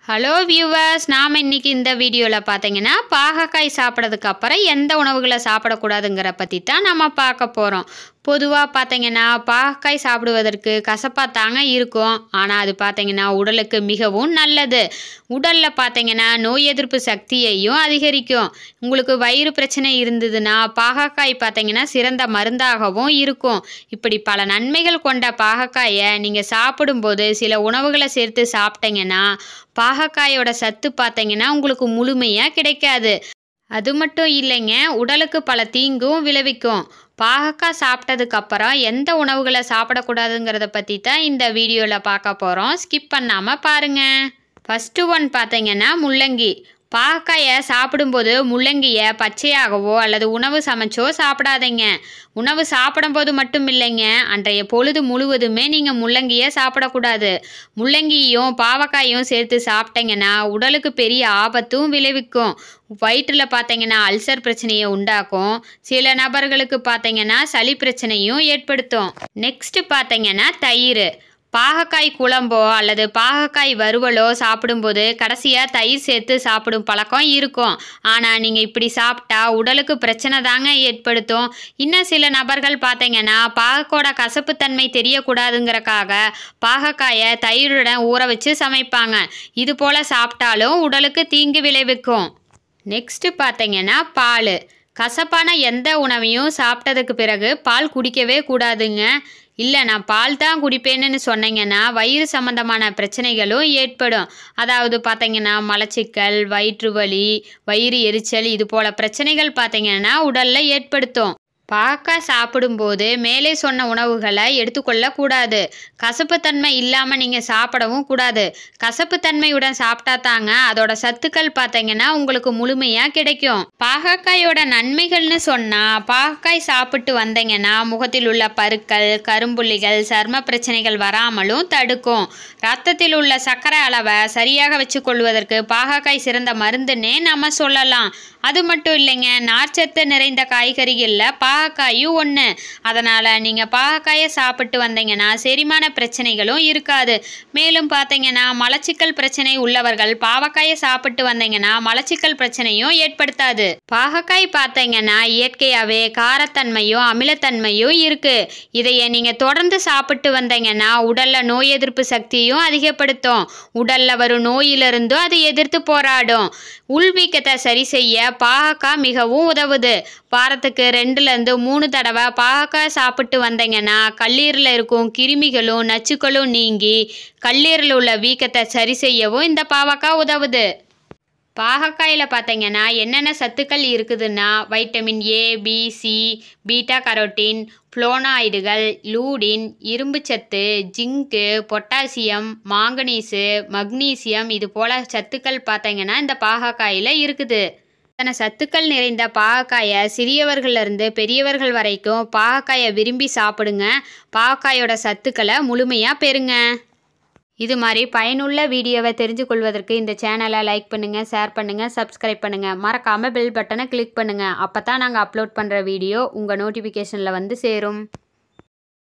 hello viewers நாம் இன்னைக்கு இந்த வீடியோவில் பார்த்தீங்கன்னா பாகக்காய் சாப்பிட்றதுக்கு அப்புறம் எந்த உணவுகளை சாப்பிடக்கூடாதுங்கிற பற்றி தான் நம்ம பார்க்க போகிறோம் பொதுவாக பார்த்தீங்கன்னா பாகக்காய் சாப்பிடுவதற்கு கசப்பாக தாங்க இருக்கும் ஆனால் அது பார்த்தீங்கன்னா உடலுக்கு மிகவும் நல்லது உடலில் பார்த்தீங்கன்னா நோய் எதிர்ப்பு சக்தியையும் அதிகரிக்கும் உங்களுக்கு வயிறு பிரச்சனை இருந்ததுன்னா பாகக்காய் பார்த்தீங்கன்னா சிறந்த மருந்தாகவும் இருக்கும் இப்படி பல நன்மைகள் கொண்ட பாகக்காயை நீங்கள் சாப்பிடும்போது சில உணவுகளை சேர்த்து சாப்பிட்டீங்கன்னா பாகக்காயோட சத்து பார்த்தீங்கன்னா உங்களுக்கு முழுமையாக கிடைக்காது அது மட்டும் இல்லைங்க உடலுக்கு பல தீங்கும் விளைவிக்கும் பாகக்காய் சாப்பிட்டதுக்கு அப்புறம் எந்த உணவுகளை சாப்பிடக்கூடாதுங்கிறத பற்றி தான் இந்த வீடியோவில் பார்க்க போகிறோம் ஸ்கிப் பண்ணாமல் பாருங்கள் ஃபஸ்ட்டு ஒன் பார்த்தீங்கன்னா முள்ளங்கி பாகக்காயை சாப்பிடும்போது முள்ளங்கியை பச்சையாகவோ அல்லது உணவு சமைச்சோ சாப்பிடாதீங்க உணவு சாப்பிடும்போது மட்டும் இல்லைங்க அன்றைய பொழுது முழுவதுமே நீங்கள் முள்ளங்கியை சாப்பிடக்கூடாது முள்ளங்கியும் பாவக்காயும் சேர்த்து சாப்பிட்டீங்கன்னா உடலுக்கு பெரிய ஆபத்தும் விளைவிக்கும் வயிற்றில் பார்த்தீங்கன்னா அல்சர் பிரச்சனையை உண்டாக்கும் சில நபர்களுக்கு பார்த்தீங்கன்னா சளி பிரச்சனையும் ஏற்படுத்தும் நெக்ஸ்ட் பார்த்தீங்கன்னா தயிர் பாகக்காய் குழம்போ அல்லது பாகக்காய் வறுவலோ சாப்பிடும்போது கடைசியாக தயிர் சேர்த்து சாப்பிடும் பழக்கம் இருக்கும் ஆனால் நீங்கள் இப்படி சாப்பிட்டா உடலுக்கு பிரச்சனை தாங்க ஏற்படுத்தும் இன்னும் சில நபர்கள் பார்த்தீங்கன்னா பாகக்கோட கசப்புத்தன்மை தெரியக்கூடாதுங்கிறக்காக பாகக்காயை தயிருடன் ஊற வச்சு சமைப்பாங்க இது போல் சாப்பிட்டாலும் உடலுக்கு தீங்கு விளைவிக்கும் நெக்ஸ்ட்டு பார்த்தீங்கன்னா பால் கசப்பான எந்த உணவையும் சாப்பிட்டதுக்கு பிறகு பால் குடிக்கவே கூடாதுங்க இல்லை நான் பால் தான் குடிப்பேன்னு சொன்னீங்கன்னா வயிறு சம்மந்தமான பிரச்சனைகளும் ஏற்படும் அதாவது பார்த்தீங்கன்னா மலச்சிக்கல் வயிற்று வலி வயிறு எரிச்சல் இது போல் பிரச்சனைகள் பார்த்தீங்கன்னா உடலில் ஏற்படுத்தும் பாக்காய் சாப்பிடும்போது மேலே சொன்ன உணவுகளை எடுத்துக்கொள்ளக்கூடாது கசப்புத்தன்மை இல்லாமல் நீங்கள் சாப்பிடவும் கூடாது கசப்புத்தன்மையுடன் சாப்பிட்டா தாங்க அதோட சத்துக்கள் பார்த்தீங்கன்னா உங்களுக்கு முழுமையாக கிடைக்கும் பாகக்காயோட நன்மைகள்னு சொன்னால் பாகக்காய் சாப்பிட்டு வந்தீங்கன்னா முகத்தில் உள்ள பருக்கள் கரும்புள்ளிகள் சர்ம பிரச்சனைகள் வராமலும் தடுக்கும் ரத்தத்தில் உள்ள சர்க்கரை அளவை சரியாக வச்சுக்கொள்வதற்கு பாகக்காய் சிறந்த மருந்துன்னே நம்ம சொல்லலாம் அது மட்டும் இல்லைங்க நார்ச்சத்து நிறைந்த காய்கறிகளில் பாகக்காயும் ஒன்று அதனால் நீங்கள் பாகக்காயை சாப்பிட்டு வந்தீங்கன்னா செரிமான பிரச்சனைகளும் இருக்காது மேலும் பார்த்தீங்கன்னா மலச்சிக்கல் பிரச்சனை உள்ளவர்கள் பாவக்காயை சாப்பிட்டு வந்தீங்கன்னா மலச்சிக்கல் பிரச்சனையும் ஏற்படுத்தாது பாகக்காய் பார்த்தீங்கன்னா இயற்கையாகவே காரத்தன்மையும் அமிலத்தன்மையும் இருக்குது இதைய நீங்கள் தொடர்ந்து சாப்பிட்டு வந்தீங்கன்னா உடலில் நோய் எதிர்ப்பு சக்தியும் அதிகப்படுத்தும் உடலில் வரும் நோயிலிருந்தும் அது எதிர்த்து போராடும் உள்வீக்கத்தை சரி செய்ய பாகக்காய் மிகவும் உதவுது வாரத்துக்கு ரெண்டுலேருந்து மூணு தடவை பாகக்காய் சாப்பிட்டு வந்தீங்கன்னா கல்லீரலில் இருக்கும் கிருமிகளும் நச்சுக்களும் நீங்கி கல்லீரலில் உள்ள வீக்கத்தை சரி செய்யவும் இந்த பாவக்காய் உதவுது பாகக்காயில் பார்த்தீங்கன்னா என்னென்ன சத்துக்கள் இருக்குதுன்னா vitamin A B C beta carotene ஃப்ளோனாய்டுகள் லூடின் இரும்புச்சத்து ஜிங்கு பொட்டாசியம் மாங்கனீஸு மக்னீசியம் இது போல் சத்துக்கள் பார்த்தீங்கன்னா இந்த பாகக்காயில் இருக்குது இத்தனை சத்துக்கள் நிறைந்த பாகக்காயை சிறியவர்கள்லேருந்து பெரியவர்கள் வரைக்கும் பாகக்காயை விரும்பி சாப்பிடுங்க பாகக்காயோட சத்துக்களை முழுமையாக பெறுங்க இது மாதிரி பயனுள்ள வீடியோவை தெரிஞ்சு கொள்வதற்கு இந்த சேனலை லைக் பண்ணுங்கள் ஷேர் பண்ணுங்கள் சப்ஸ்கிரைப் பண்ணுங்கள் மறக்காமல் பெல் பட்டனை கிளிக் பண்ணுங்கள் அப்போ தான் நாங்கள் அப்லோட் பண்ணுற வீடியோ உங்கள் நோட்டிஃபிகேஷனில் வந்து சேரும்